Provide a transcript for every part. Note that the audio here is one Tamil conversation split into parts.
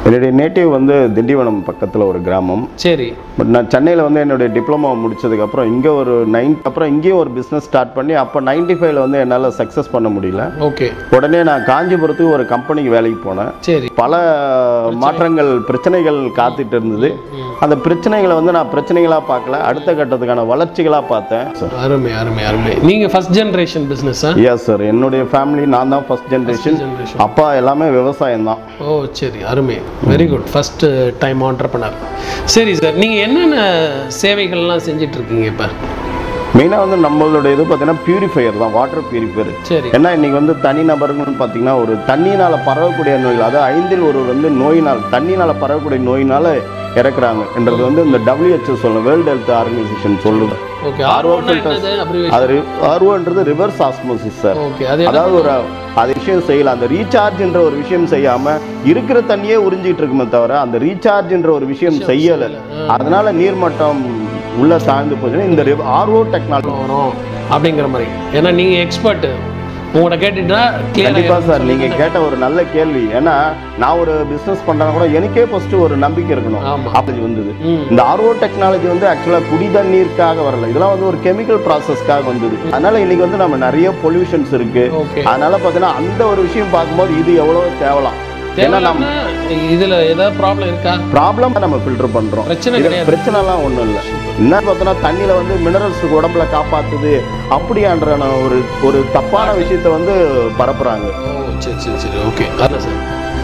என்னுடைய நேட்டிவ் வந்து திண்டிவனம் பக்கத்தில் ஒரு கிராமம் சரி பட் நான் சென்னையில் வந்து என்னுடைய டிப்ளமோ முடிச்சதுக்கப்புறம் இங்கே ஒரு நைன் அப்புறம் இங்கேயும் ஒரு பிஸ்னஸ் ஸ்டார்ட் பண்ணி அப்போ நைன்டி ஃபைவ்ல வந்து என்னால் சக்ஸஸ் பண்ண முடியல ஓகே உடனே நான் காஞ்சிபுரத்துக்கு ஒரு கம்பெனிக்கு வேலைக்கு போனேன் சரி பல மாற்றங்கள் பிரச்சனைகள் காத்துட்டு இருந்தது அந்த பிரச்சனைகளை வந்து நான் பிரச்சனைகளாக பார்க்கல அடுத்த கட்டத்துக்கான வளர்ச்சிகளாக பார்த்தேன் சார் அருமை அருமை அருமை நீங்க ஃபர்ஸ்ட் ஜெனரேஷன் பிஸ்னஸா எஸ் சார் என்னுடைய ஃபேமிலி நான் தான் ஃபர்ஸ்ட் ஜென்ரேஷன் ஜெனரேஷன் அப்பா எல்லாமே விவசாயம் தான் ஓ சரி அருமை very good first time entrepreneur சரி சார் நீங்கள் என்னென்ன சேவைகள்லாம் செஞ்சுட்டு இருக்கீங்க இப்போ மெயினாக வந்து நம்மளோட இது பார்த்தீங்கன்னா பியூரிஃபையர் தான் வாட்டர் பியூரிஃபையர் சரி ஏன்னா இன்னைக்கு வந்து தனி நபர்கள்னு பார்த்தீங்கன்னா ஒரு தண்ணியினால் பரவக்கூடிய நோய்கள் அதாவது ஐந்தில் ஒருவர் வந்து நோயினால் தண்ணினால் பரவக்கூடிய நோயினால் இறக்குறாங்க என்றது வந்து இந்த WHO சொல்லும் வேர்ல்டு ஹெல்த் ஆர்கனைசேஷன் சொல்லுது ஓகே RO ஆர்ஓன்னா filters. என்னது அப்படி அது ஆர்ஓன்றது ரிவர்ஸ் ஆஸ்மோசிஸ் சார் ஓகே அது என்ன அதாவது ஒரு அது விஷயம் செய்யலாம் அந்த ரீசார்ஜ்ன்ற ஒரு விஷயம் செய்யாம இருக்கிற தண்ணியே உறிஞ்சிட்டு இருக்குமே தவிர அந்த ரீசார்ஜ்ன்ற ஒரு விஷயம் செய்யல அதனால நீர்மட்டம் உள்ள தாழ்ந்து போச்சுன்னா இந்த ஆர்ஓ டெக்னாலஜி வரும் அப்படிங்கிற மாதிரி ஏன்னா நீங்கள் எக்ஸ்பர்ட் உங்கள்கிட்ட கேட்டுட்டா கண்டிப்பா கிளியராக சார் நீங்க கேட்ட ஒரு நல்ல கேள்வி ஏன்னா நான் ஒரு பிசினஸ் பண்றேன்னா கூட எனக்கே ஃபர்ஸ்ட் ஒரு நம்பிக்கை இருக்கணும் ஆமா. அப்படி வந்தது ம் இந்த ஆர்ஓ டெக்னாலஜி வந்து ஆக்சுவலா குடி தண்ணீருக்காக வரல இதெல்லாம் வந்து ஒரு கெமிக்கல் ப்ராசஸ்க்காக வந்தது அதனால இன்னைக்கு வந்து நம்ம நிறைய பொல்யூஷன்ஸ் இருக்கு ஓகே அதனால பாத்தீங்கன்னா அந்த ஒரு விஷயம் பார்க்கும்போது இது எவ்வளவு தேவலாம் ஏன்னா நம்ம தேவைன்னா இதில் ஏதாவது ப்ராப்ளம் இருக்கா ப்ராப்ளம் நம்ம ஃபில்டர் பண்றோம் பிரச்சனை இது கிடையாது பிரச்சனைலாம் ஒண்ணும் இல்லை என்ன பார்த்தோன்னா தண்ணியில வந்து மினரல்ஸ் உடம்புல காப்பாத்துது அப்படியான்ற ஒரு ஒரு தப்பான விஷயத்த வந்து பரப்புறாங்க ஓ சரி சரி சரி ஓகே அதான் சார்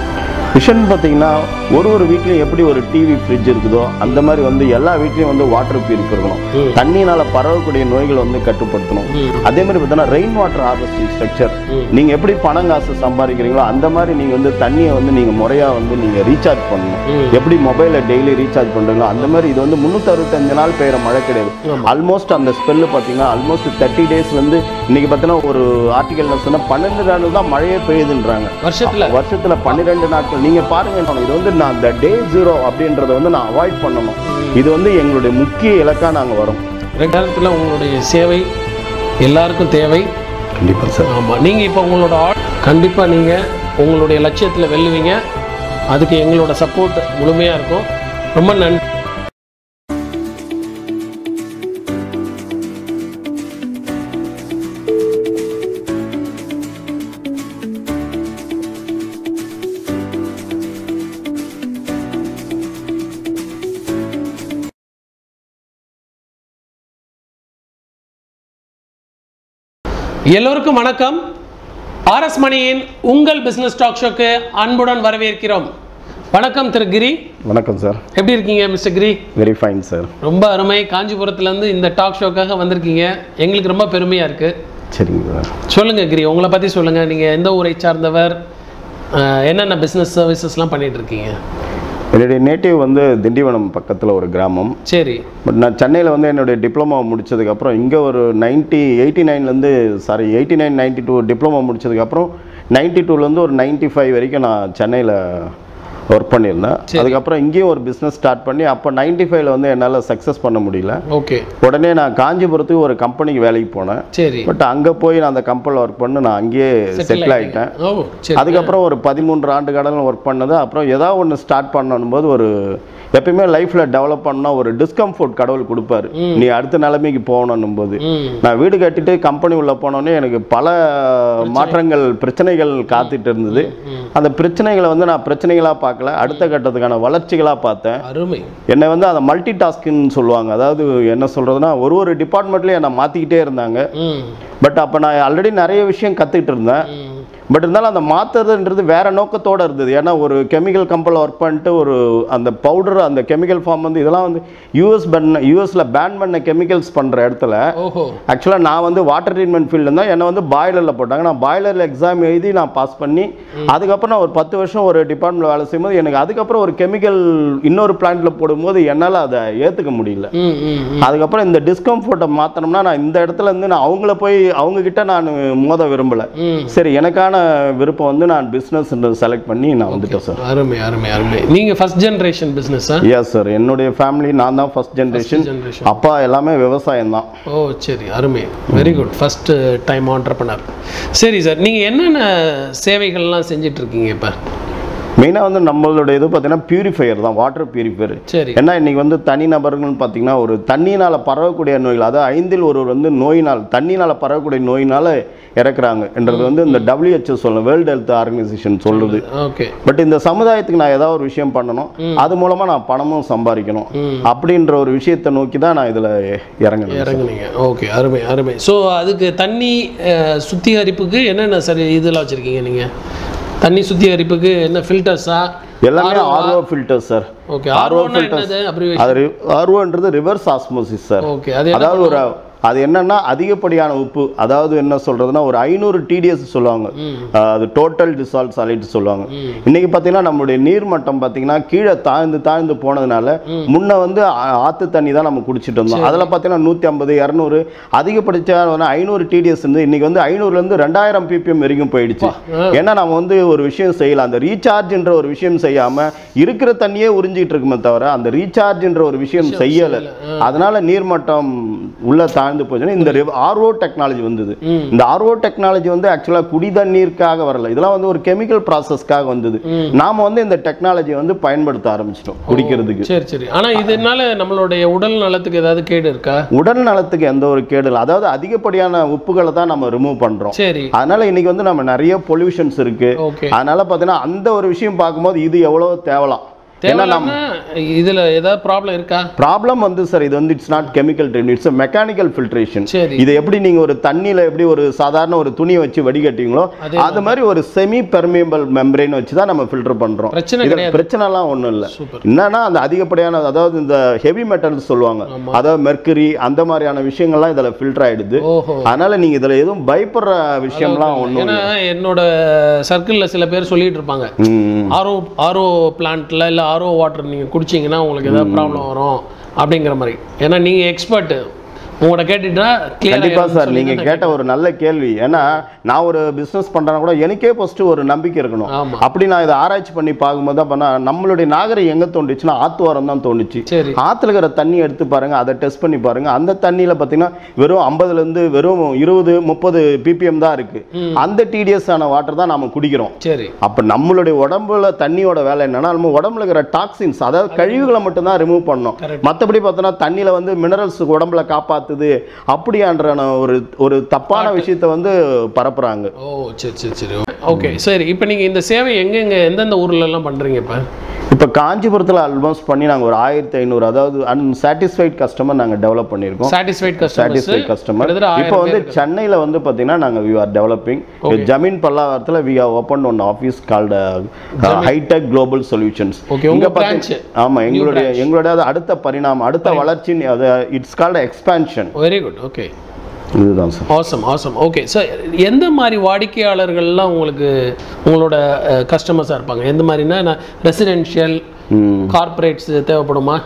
விஷன் பார்த்தீங்கன்னா ஒரு ஒரு வீட்லையும் எப்படி ஒரு டிவி ஃப்ரிட்ஜ் இருக்குதோ அந்த மாதிரி வந்து எல்லா வீட்லையும் வந்து வாட்டர் பியூரிஃபை இருக்கணும் ம். தண்ணியினால பரவக்கூடிய நோய்கள் வந்து கட்டுப்படுத்தணும் ம் அதே மாதிரி பார்த்தீங்கன்னா ரெயின் வாட்டர் ஹார்வெஸ்டிங் ஸ்ட்ரக்சர் ம். நீங்க எப்படி பணம் காசு சம்பாதிக்கிறீங்களோ அந்த மாதிரி நீங்க வந்து தண்ணியை வந்து நீங்க முறையா வந்து நீங்க ரீசார்ஜ் பண்ணணும் ம். எப்படி மொபைலை டெய்லி ரீசார்ஜ் பண்றீங்களோ அந்த மாதிரி இது வந்து முந்நூற்றி அறுபத்தஞ்சு நாள் பெய்யுற மழை கிடையாது ஆமா. ஆல்மோஸ்ட் அந்த ஸ்பெல்லு பார்த்தீங்கன்னா ஆல்மோஸ்ட் தேர்ட்டி டேஸ் வந்து இன்னைக்கு பார்த்தீங்கன்னா ஒரு ஆர்டிகல் சொன்னா பன்னெண்டு நாள் தான் மழையே பெய்யுதுன்றாங்க வருஷத்தில் வருஷத்துல பன்னிரெண்டு நாட்கள் நீங்க பாருங்க இது வந்து நான் இந்த டே ஜீரோ அப்படின்றத வந்து நான் அவாய்ட் பண்ணணும் இது வந்து எங்களுடைய முக்கிய இலக்கா நாங்க வரோம் ரெண்டாயிரத்தில் உங்களுடைய சேவை எல்லாருக்கும் தேவை கண்டிப்பா சார் ஆமாம் நீங்கள் இப்போ உங்களோட ஆட் கண்டிப்பாக நீங்கள் உங்களுடைய லட்சியத்தில் வெல்லுவீங்க அதுக்கு எங்களோட சப்போர்ட் முழுமையாக இருக்கும் ரொம்ப நன்றி எல்லோருக்கும் வணக்கம் ஆர்எஸ் மணியின் உங்கள் பிஸ்னஸ் டாக் ஷோக்கு அன்புடன் வரவேற்கிறோம் வணக்கம் திரு கிரி வணக்கம் சார் எப்படி இருக்கீங்க Mister Giri very fine sir ரொம்ப அருமை காஞ்சிபுரத்துலேருந்து இந்த டாக் ஷோக்காக வந்திருக்கீங்க எங்களுக்கு ரொம்ப பெருமையாக இருக்குது சரிங்க சார் சொல்லுங்கள் கிரி உங்களை பற்றி சொல்லுங்கள் நீங்கள் எந்த ஊரை சார்ந்தவர் அஹ், என்னென்ன பிஸ்னஸ் சர்வீசஸ்லாம் பண்ணிட்டு இருக்கீங்க என்னுடைய நேட்டிவ் வந்து திண்டிவனம் பக்கத்தில் ஒரு கிராமம் சரி பட் நான் சென்னையில் வந்து என்னுடைய டிப்ளமோ முடிச்சதுக்கப்புறம் இங்கே ஒரு நைன்ட்டி எயிட்டி நைன்லேருந்து sorry eighty nine ninety two diploma முடிச்சதுக்கப்புறம் நைன்ட்டி டூலேருந்து ஒரு நைன்ட்டி ஃபைவ் வரைக்கும் நான் சென்னையில் ஒர்க் பண்ணியிருந்தேன் அதுக்கப்புறம் இங்கேயும் ஒரு பிஸ்னஸ் ஸ்டார்ட் பண்ணி அப்போ நைன்ட்டி ஃபைவ்ல வந்து என்னால் சக்ஸஸ் பண்ண முடியல ஓகே உடனே நான் காஞ்சிபுரத்துக்கு ஒரு கம்பெனிக்கு வேலைக்கு போனேன் சரி பட் அங்கே போய் நான் அந்த கம்பெனியில் ஒர்க் பண்ணி நான் அங்கேயே செட்டில் ஆகிட்டேன் ஓ சரி அதுக்கப்புறம் ஒரு பதிமூன்று ஆண்டு காலம் ஒர்க் பண்ணது அப்புறம் ஏதாவது ஒன்று ஸ்டார்ட் பண்ணணும் போது ஒரு எப்பயுமே லைஃப்பில் டெவலப் பண்ணா ஒரு டிஸ்கம்ஃபோர்ட் கடவுள் கொடுப்பாரு நீ அடுத்த நிலைமைக்கு போகணும் போது ம் நான் வீடு கட்டிட்டு கம்பெனி உள்ள போனோடனே எனக்கு பல மாற்றங்கள் பிரச்சனைகள் காத்துட்டு இருந்தது ம். அந்த பிரச்சனைகளை வந்து நான் பிரச்சனைகளாக பார்க்கல அடுத்த கட்டத்துக்கான வளர்ச்சிகளாக பார்த்தேன் அருமை என்னை வந்து அதை மல்டி டாஸ்க்குன்னு சொல்லுவாங்க அதாவது என்ன சொல்கிறதுனா ஒரு ஒரு டிபார்ட்மெண்ட்லேயும் என்னை மாற்றிக்கிட்டே இருந்தாங்க ம் பட் அப்போ நான் ஆல்ரெடி நிறைய விஷயம் கற்றுக்கிட்டு இருந்தேன் ம் பட் இருந்தாலும் அந்த மாற்றுறதுன்றது வேற நோக்கத்தோட இருந்தது ஏன்னா ஒரு கெமிக்கல் கம்பெனியில் ஒர்க் பண்ணிட்டு ஒரு அந்த பவுடர் அந்த கெமிக்கல் ஃபார்ம் வந்து இதெல்லாம் வந்து யூஎஸ் பண்ண யூஎஸில் பேன் பண்ண கெமிக்கல்ஸ் பண்ணுற இடத்துல ஓஹோ ஆக்சுவலாக நான் வந்து வாட்டர் ட்ரீட்மெண்ட் ஃபீல்டு தான் என்னை வந்து பாய்லரில் போட்டாங்க நான் பாய்லரில் எக்ஸாம் எழுதி நான் பாஸ் பண்ணி அதுக்கப்புறம் நான் ஒரு பத்து வருஷம் ஒரு டிபார்ட்மெண்ட் வேலை செய்யும்போது எனக்கு அதுக்கப்புறம் ஒரு கெமிக்கல் இன்னொரு பிளான்ட்டில் போடும்போது என்னால் அதை ஏற்றுக்க முடியல ம் ம் ம். அதுக்கப்புறம் இந்த டிஸ்கம்ஃபோர்ட்டை மாற்றணும்னா நான் இந்த இடத்துல இருந்து நான் அவங்கள போய் அவங்க கிட்ட நான் மோத விரும்பலை ம் சரி எனக்கான விருப்பம் வந்து நான் பிஸ்னஸ் செலக்ட் பண்ணி நான் வந்துட்டேன் சார் அருமை அருமை அருமை நீங்கள் ஃபர்ஸ்ட் ஜென்ரேஷன் பிஸ்னஸா எஸ் சார் என்னுடைய ஃபேமிலி நான் தான் ஃபர்ஸ்ட் ஜென்ரேஷன் ஜென்ரேஷன் அப்பா எல்லாமே விவசாயம் தான் ஓ சரி அருமை very good first time entrepreneur சரி சார் நீங்கள் என்னென்ன சேவைகள்லாம் செஞ்சுட்டு இருக்கீங்க இப்போ மெயினாக வந்து நம்மளோட இது பார்த்தீங்கன்னா பியூரிஃபையர் தான் வாட்டர் பியூரிஃபையர் சரி ஏன்னா இன்னைக்கு வந்து தனி நபர்கள்னு பார்த்தீங்கன்னா ஒரு தண்ணினால் பரவக்கூடிய நோய்கள் அதாவது ஐந்தில் ஒருவர் வந்து நோயினால் தண்ணினால் பரவக்கூடிய நோயினால் இறக்குறாங்க என்றது வந்து இந்த WHO சொல்லணும் வேர்ல்டு ஹெல்த் ஆர்கனைசேஷன் சொல்லுது ஓகே பட் இந்த சமுதாயத்துக்கு நான் ஏதாவது ஒரு விஷயம் பண்ணணும் அது மூலமாக நான் பணமும் சம்பாதிக்கணும் ம். அப்படின்ற ஒரு விஷயத்தை நோக்கி தான் நான் இதில் இறங்கினேன் இறங்குனீங்க ஓகே அருமை அருமை ஸோ அதுக்கு தண்ணி அஹ், சுத்திகரிப்புக்கு என்னென்ன சரி இதெல்லாம் வச்சுருக்கீங்க நீங்கள் தண்ணி சுத்திகரிப்புக்கு என்ன ஃபில்டர்ஸா எல்லாமே RO filter sir okay RO ஆர்ஓனா filters. என்னது அப்படி அது ஆர்ஓன்றது ரிவர்ஸ் ஆஸ்மோசிஸ் சார் ஓகே அது என்ன அதாவது ஒரு அது என்னன்னா அதிகப்படியான உப்பு அதாவது என்ன சொல்றதுன்னா ஒரு ஐநூறு டிடிஎஸ் சொல்லுவாங்க அஹ் அது டோட்டல் டிசால்ட் சாலிட் சொல்லுவாங்க இன்னைக்கு பார்த்தீங்கன்னா நம்மளுடைய நீர் மட்டம் பார்த்தீங்கன்னா கீழே தாழ்ந்து தாழ்ந்து போனதுனால முன்ன வந்து ஆ- ஆத்து தண்ணி தான் நம்ம குடிச்சிட்டு இருந்தோம் அதில் பார்த்தீங்கன்னா நூற்றி ஐம்பது இரநூறு அதிகப்படிச்சா ஐநூறு டிடிஎஸ் இருந்து இன்னைக்கு வந்து ஐநூறுலேருந்து ரெண்டாயிரம் பிபிஎம் வரைக்கும் போயிடுச்சு ஏன்னா நம்ம வந்து ஒரு விஷயம் செய்யலாம் அந்த ரீசார்ஜ்ன்ற ஒரு விஷயம் செய்யாம இருக்கிற தண்ணியே உறிஞ்சிட்டு இருக்குமே தவிர அந்த ரீசார்ஜ்ன்ற ஒரு விஷயம் செய்யல அதனால நீர்மட்டம் உள்ள தாழ்ந்து போச்சுன்னா இந்த ஆர்ஓ டெக்னாலஜி வந்தது இந்த ஆர்ஓ டெக்னாலஜி வந்து ஆக்சுவலா குடி தண்ணீருக்காக வரல இதெல்லாம் வந்து ஒரு கெமிக்கல் ப்ராசஸ்க்காக வந்தது நாம வந்து இந்த டெக்னாலஜியை வந்து பயன்படுத்த ஆரம்பிச்சிட்டோம் குடிக்கிறதுக்கு சரி சரி ஆனா இதனால நம்மளுடைய உடல் நலத்துக்கு ஏதாவது கேடு இருக்கா உடல் நலத்துக்கு எந்த ஒரு கேடு இல்லை அதாவது அதிகப்படியான உப்புகளை தான் நம்ம ரிமூவ் பண்றோம் சரி அதனால இன்னைக்கு வந்து நம்ம நிறைய பொல்யூஷன்ஸ் இருக்கு ஓகே அதனால பார்த்தீங்கன்னா அந்த ஒரு விஷயம் பார்க்கும்போது இது எவ்வளவு தேவலாம் ஏன்னா நம்ம தேவையில்லாம இதுல ஏதாவது ப்ராப்ளம் இருக்கா ப்ராப்ளம் வந்து சார் இது வந்து it's not chemical treat it's mechanical filtration சரி இது எப்படி நீங்க ஒரு தண்ணியில எப்படி ஒரு சாதாரண ஒரு துணியை வச்சு வடிகட்டீங்களோ அதே அது மாதிரி ஒரு செமி பெர்மியபிள் மெம்பரேன் வச்சு தான் நம்ம ஃபில்டர் பண்றோம் பிரச்சனை இது கிடையாது பிரச்சனைலாம் ஒண்ணும் இல்ல சூப்பர் என்னன்னா அந்த அதிகப்படியான அதாவது இந்த ஹெவி மெட்டல்ஸ் சொல்லுவாங்க ஆமா. அதாவது மெர்க்குரி அந்த மாதிரியான விஷயங்கள்லாம் இதுல ஃபில்டர் ஆயிடுது ஓஹோ அதனால நீங்க இதுல எதுவும் பயப்படுற விஷயம்லாம் ஒண்ணும் ஏன்னா என்னோட சர்க்கிள்ல சில பேர் சொல்லிட்டு இருப்பாங்க ம் ஆர்ஓ ஆர்ஓ பிளான்ட்ல இல்ல ஆர்ஓ வாட்டர் நீங்க குடிச்சீங்கன்னா உங்களுக்கு ஏதாவது ப்ராப்ளம் வரும் அப்படிங்கிற மாதிரி ஏன்னா நீங்க எக்ஸ்பர்ட் உங்கள்கிட்ட கேட்டுட்டா கண்டிப்பா சார் நீங்க கிளியர் கேட்ட ஒரு நல்ல கேள்வி ஏன்னா நான் ஒரு பிசினஸ் பண்றேன்னா கூட எனக்கே ஃபர்ஸ்ட் ஒரு நம்பிக்கை இருக்கணும் ஆமா அப்படி நான் இதை ஆராய்ச்சி பண்ணி பார்க்கும்போது தான் பண்ணா நம்மளுடைய நாகரிகம் எங்க தோண்டுச்சுன்னா ஆத்துவாரம் தான் தோணுச்சு சரி ஆத்துல இருக்கிற தண்ணி எடுத்து பாருங்க அதை டெஸ்ட் பண்ணி பாருங்க அந்த தண்ணியில பாத்தீங்கன்னா வெறும் 50 ல இருந்து வெறும் இருபது முப்பது பிபிஎம் தான் இருக்கு ம். அந்த டிடிஎஸ் ஆன வாட்டர் தான் நாம குடிக்கிறோம் சரி அப்ப நம்மளுடைய உடம்புல தண்ணியோட வேலை என்னன்னா நம்ம உடம்புல இருக்கிற டாக்ஸின்ஸ் அதாவது கழிவுகளை மட்டும் தான் ரிமூவ் பண்ணணும் Correct. மத்தபடி பார்த்தோன்னா தண்ணியில வந்து மினரல்ஸ் உடம்புல காப்பாத்துது அப்படியான்ற ஒரு ஒரு தப்பான விஷயத்தை வந்து பரப்புறாங்க ஓ சரி சரி சரி ஓகே சரி இப்போ நீங்க இந்த சேவை எங்கெங்க எந்தெந்த ஊர்ல எல்லாம் பண்றீங்க இப்போ இப்போ காஞ்சிபுரத்தில் ஆல்மோஸ்ட் பண்ணி நாங்கள் ஒரு ஆயிரத்தி ஐநூறு அதாவது அன்சாட்டிஸ்ஃபைட் கஸ்டமர் நாங்கள் டெவலப் பண்ணியிருக்கோம் சாட்டிஸ்ஃபைட் கஸ்டமர்ஸ் சாட்டிஸ்ஃபைட் கஸ்டமர் கிட்டத்தட்ட ஆயிரம் இப்போ வந்து சென்னையில் வந்து பார்த்தீங்கன்னா நாங்கள் வி ஆர் டெவலப்பிங் ஜமீன் பல்லாவரத்தில் we are open one office called hi tech global solutions Okay, உங்க branch. ஆமா எங்களுடைய எங்களுடைய அது அடுத்த பரிணாமம் அடுத்த வளர்ச்சி it's called expansion very good okay இதுதான் sir awesome awesome okay sir எந்த மாதிரி வாடிக்கையாளர்கள்லாம் உங்களுக்கு உங்களோட கஸ்டமர்ஸாக இருப்பாங்க எந்த மாதிரினா ரெசிடென்ஷியல் கார்ப்பரேட்ஸ் தேவைப்படுமா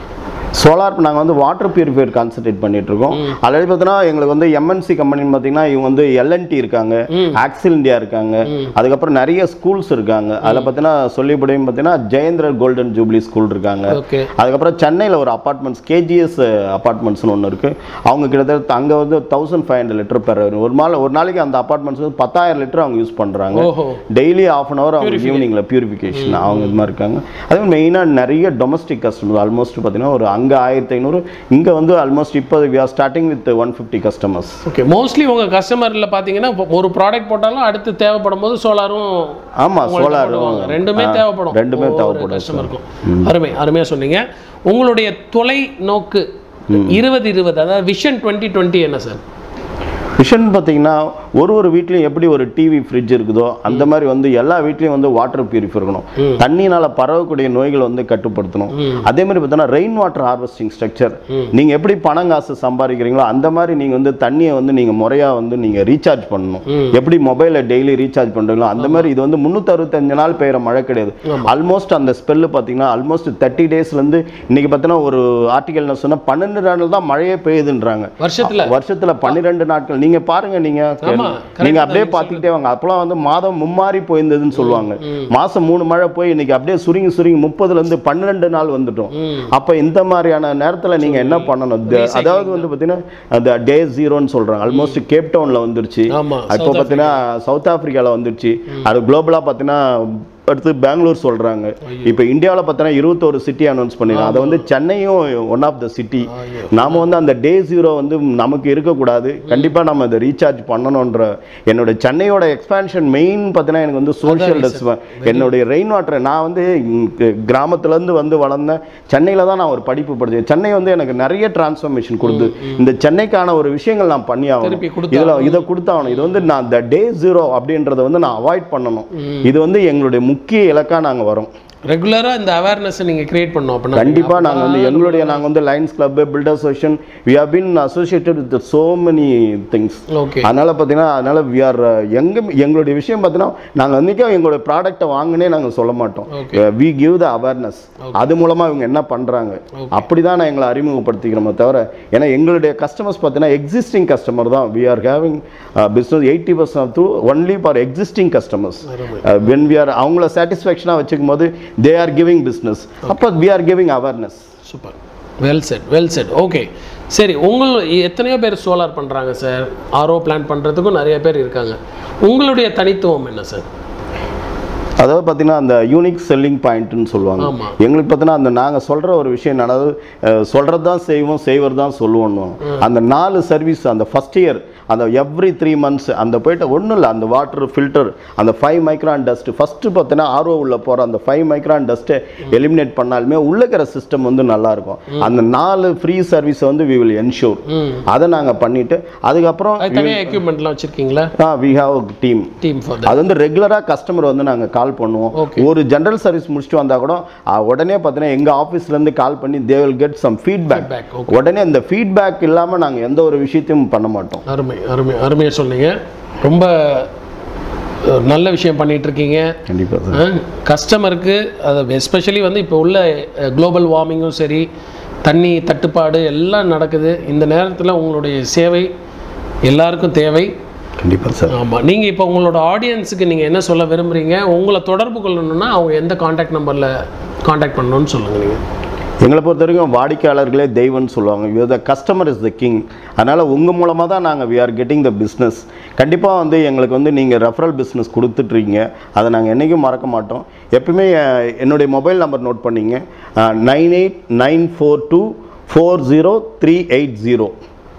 சோலார் நாங்கள் வந்து வாட்டர் பியூரிஃபையர் கான்சென்ட்ரேட் பண்ணிட்டு இருக்கோம் ஆல்ரெடி பார்த்தீங்கன்னா எங்களுக்கு வந்து எம்என்சி கம்பெனின்னு பார்த்தீங்கன்னா இவங்க வந்து எல்என்டி இருக்காங்க ஆக்சில் இந்தியா இருக்காங்க அதுக்கப்புறம் நிறைய ஸ்கூல்ஸ் இருக்காங்க அதில் பார்த்தீங்கன்னா சொல்லிபடியும் பார்த்தீங்கன்னா ஜெயேந்திர கோல்டன் ஜூப்ளி ஸ்கூல் இருக்காங்க ஓகே அதுக்கப்புறம் சென்னையில் ஒரு அப்பார்ட்மெண்ட்ஸ் கேஜிஎஸ் அப்பார்ட்மெண்ட்ஸ்னு ஒன்று இருக்குது அவங்க கிட்டத்தட்ட அங்கே வந்து thousand five hundred litre per ஒரு நாள் ஒரு நாளைக்கு அந்த அப்பார்ட்மெண்ட்ஸ் வந்து பத்தாயிரம் லிட்டர் அவங்க யூஸ் பண்ணுறாங்க ஓஹோ டெய்லி ஆஃப் அன் ஹவர் அவங்க ஈவினிங்கில் பியூரிஃபிகேஷன் அவங்க இது மாதிரி இருக்காங்க அதே மாதிரி மெயினாக நிறைய டொமஸ்டிக் கஸ்டமர்ஸ் ஆல்மோஸ்ட் பார்த்தீங்கன்னா ஒரு அங்கே ஆயிரத்தி ஐநூறு இங்கே வந்து ஆல்மோஸ்ட் இப்போ we are starting with one fifty customers okay mostly உங்கள் கஸ்டமரில் பார்த்தீங்கன்னா இப்போ ஒரு ப்ராடக்ட் போட்டாலும் அடுத்து தேவைப்படும் போது சோலாரும் ஆமாம் சோலார் ரெண்டுமே தேவைப்படும் ரெண்டுமே ஒவ்வொரு தேவைப்படும் கஸ்டமருக்கும் அருமை அருமையாக சொன்னீங்க உங்களுடைய தொலை நோக்கு இருபது இருபது அதாவது விஷன் டுவெண்ட்டி டுவெண்ட்டி என்ன சார் விஷன் பார்த்தீங்கன்னா ஒரு ஒரு வீட்லையும் எப்படி ஒரு டிவி ஃப்ரிட்ஜ் இருக்குதோ அந்த மாதிரி வந்து எல்லா வீட்லையும் வந்து வாட்டர் பியூரிஃபை இருக்கணும் தண்ணினால பரவக்கூடிய நோய்கள் வந்து கட்டுப்படுத்தணும் அதே மாதிரி பார்த்தோன்னா ரெயின் வாட்டர் ஹார்வெஸ்டிங் ஸ்ட்ரக்சர் நீங்க எப்படி பணம் காசு சம்பாதிக்கிறீங்களோ அந்த மாதிரி நீங்க வந்து தண்ணியை வந்து நீங்க முறையா வந்து நீங்க ரீசார்ஜ் பண்ணணும் எப்படி மொபைலை டெய்லி ரீசார்ஜ் பண்றீங்களோ அந்த மாதிரி இது வந்து முந்நூற்றறுபத்தஞ்சு நாள் பெய்கிற மழை கிடையாது ஆல்மோஸ்ட் அந்த ஸ்பெல்லு பார்த்தீங்கன்னா ஆல்மோஸ்ட் தேர்ட்டி டேஸ்லேருந்து இன்னைக்கு பார்த்தீங்கன்னா ஒரு ஆர்டிகல் என்ன சொன்னா பன்னெண்டு நாள் தான் மழையே பெய்யுதுன்றாங்க வருஷத்துல வருஷத்துல பன்னிரெண்டு நாட்கள் நீங்க பாருங்க நீங்க ஆமா, நீங்க அப்படியே பார்த்துக்கிட்டே வாங்க அப்பெல்லாம் வந்து மாதம் மும்மாறி போயிருந்ததுன்னு சொல்லுவாங்க மாசம் மூணு மழை போய் இன்னைக்கு அப்படியே சுருங்கி சுருங்கி முப்பதுல இருந்து பன்னிரெண்டு நாள் வந்துட்டோம் ம் அப்ப இந்த மாதிரியான நேரத்துல நீங்க என்ன பண்ணணும் த- அதாவது வந்து பாத்தீங்கன்னா அந்த டே ஜீரோன்னு சொல்றாங்க ஆல்மோஸ்ட் கேப் டவுன்ல வந்துருச்சு ஆமா இப்போ பார்த்தீங்கன்னா சவுத் ஆப்பிரிக்கால வந்துருச்சு அது குளோபலா பார்த்தீங்கன்னா அடுத்து பெங்களூர் சொல்கிறாங்க இப்போ இந்தியாவில் பார்த்தோன்னா இருபத்தோரு சிட்டி அனௌன்ஸ் பண்ணிருக்காங்க அதை வந்து சென்னையும் ஒன் ஆஃப் த சிட்டி நாம வந்து அந்த டே ஜீரோ வந்து நமக்கு இருக்கக்கூடாது கண்டிப்பாக நம்ம அதை ரீசார்ஜ் பண்ணணுன்ற என்னோட சென்னையோட எக்ஸ்பான்ஷன் மெயின் பார்த்தீங்கன்னா எனக்கு வந்து சோஷியல் டெவலப்மெண்ட் என்னுடைய ரெயின் வாட்டர் நான் வந்து இங்க கிராமத்துலேருந்து வந்து வளர்ந்தேன் சென்னையில் தான் நான் ஒரு படிப்பு படித்தேன் சென்னை வந்து எனக்கு நிறைய டிரான்ஸ்ஃபர்மேஷன் கொடுத்து இந்த சென்னைக்கான ஒரு விஷயங்கள் நான் பண்ணி திருப்பி ஆகணும் கொடுத்து இதில் இதை கொடுத்தாகணும் இது வந்து நான் இந்த டே ஜீரோ அப்படின்றத வந்து நான் அவாய்ட் பண்ணணும் இது வந்து எங்களுடைய முக்கிய இலக்காக நாங்கள் வரோம் ரெகுலரா இந்த அவேர்னஸ் நீங்க கிரியேட் பண்ணோம் அப்படின்னா கண்டிப்பா நாங்க வந்து எங்களுடைய நாங்க வந்து lions club builder association we have been associated with so many things okay அதனால பார்த்தீங்கன்னா அதனால வி ஆர் எங்க எங்களுடைய விஷயம் பார்த்தீங்கன்னா நாங்கள் அன்றைக்கும் எங்களுடைய ப்ராடக்ட்டை வாங்கினே நாங்கள் சொல்ல மாட்டோம் வி கிவ் த அவேர்னஸ் அது மூலமா இவங்க என்ன பண்றாங்க அப்படி தான் நான் எங்களை அறிமுகப்படுத்திக்கிறோமே தவிர ஏன்னா எங்களுடைய கஸ்டமர்ஸ் பார்த்தீங்கன்னா எக்ஸிஸ்டிங் கஸ்டமர் தான் we are having business eighty percent through only for existing customers when we are அவங்கள சாட்டிஸ்ஃபேக்ஷனாக வச்சுக்கும் போது தே ஆர் கிவிங் பிஸ்னஸ் அப்போ we are giving awareness super well set well set okay சரி உங்கள் எத்தனையோ பேர் சோலார் பண்ணுறாங்க சார் ஆர்ஓ பிளான் பண்ணுறதுக்கும் நிறைய பேர் இருக்காங்க உங்களுடைய தனித்துவம் என்ன சார் அதாவது பார்த்தீங்கன்னா அந்த யூனிக் செல்லிங் பாயிண்ட்னு சொல்லுவாங்க ஆமா. எங்களுக்கு பார்த்தீங்கன்னா அந்த நாங்கள் சொல்கிற ஒரு விஷயம் என்ன, அதாவது சொல்கிறது தான் செய்வோம் செய்வது தான் சொல்லுவோம் அந்த நாலு சர்வீஸ் அந்த ஃபஸ்ட் இயர் அந்த எவ்ரி த்ரீ மந்த்ஸ் அந்த போயிட்டு ஒன்றும் இல்லை அந்த வாட்டர் ஃபில்டர் அந்த ஃபைவ் மைக்ரான் டஸ்ட் ஃபஸ்ட்டு பார்த்தீங்கன்னா ஆர்ஓ உள்ள போகிற அந்த ஃபைவ் மைக்ரான் டஸ்ட்டை எலிமினேட் பண்ணாலுமே உள்ள இருக்கிற சிஸ்டம் வந்து நல்லா இருக்கும் அந்த நாலு ஃப்ரீ சர்வீஸை வந்து வி வில் என்ஷூர் ம் அதை நாங்கள் பண்ணிட்டு அதுக்கப்புறம் அது தனியாக எக்யூப்மெண்ட்லாம் வச்சுருக்கீங்களா we have team team for அது வந்து ரெகுலராக கஸ்டமர் வந்து நாங்கள் கால் பண்ணுவோம் Okay. ஒரு ஜென்ரல் சர்வீஸ் முடிச்சுட்டு வந்தால் கூட ஆ, உடனே பார்த்தீங்கன்னா எங்கள் ஆஃபீஸ்லேருந்து கால் பண்ணி they will get some feedback Feedback, உடனே இந்த ஃபீட்பேக் இல்லாமல் நாங்கள் எந்த ஒரு விஷயத்தையும் பண்ண மாட்டோம் அருமை அருமை அருமையாக சொன்னீங்க ரொம்ப அஹ், நல்ல விஷயம் பண்ணிட்டு இருக்கீங்க கண்டிப்பாக சார் கஸ்டமருக்கு அது எஸ்பெஷலி வந்து இப்போ உள்ள குளோபல் வார்மிங்கும் சரி தண்ணி தட்டுப்பாடு எல்லாம் நடக்குது இந்த நேரத்தில் உங்களுடைய சேவை எல்லாருக்கும் தேவை கண்டிப்பாக சார் ஆமாம் நீங்கள் இப்போ உங்களோட ஆடியன்ஸுக்கு நீங்கள் என்ன சொல்ல விரும்புகிறீங்க உங்களை தொடர்பு கொள்ளணும்னா அவங்க எந்த காண்டாக்ட் நம்பரில் காண்டாக்ட் பண்ணணும்னு சொல்லுங்கள் நீங்கள் எங்களை பொறுத்த வரைக்கும் வாடிக்கையாளர்களே தெய்வம்னு சொல்லுவாங்க the customer is the king அதனால் உங்கள் மூலமாக தான் நாங்கள் we are getting the business கண்டிப்பாக வந்து எங்களுக்கு வந்து நீங்கள் ரெஃபரல் பிஸ்னஸ் கொடுத்துட்ருக்கீங்க அதை நாங்கள் என்றைக்கும் மறக்க மாட்டோம் எப்பவுமே அஹ், என்னுடைய மொபைல் நம்பர் நோட் பண்ணிங்க nine eight nine four two four zero three eight zero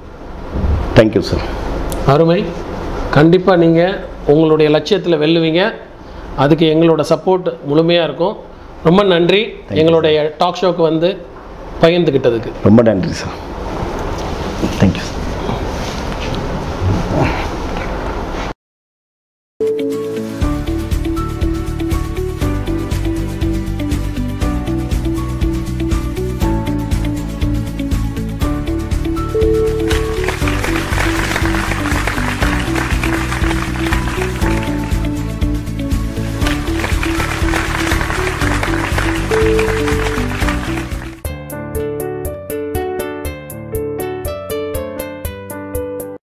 thank you sir அருமை கண்டிப்பாக நீங்கள் உங்களுடைய லட்சியத்தில் வெல்லுவீங்க அதுக்கு எங்களோட சப்போர்ட் முழுமையாக இருக்கும் ரொம்ப நன்றி எங்களுடைய டாக் ஷோக்கு வந்து பகிர்ந்துக்கிட்டதுக்கு ரொம்ப நன்றி சார் தேங்க்யூ சார்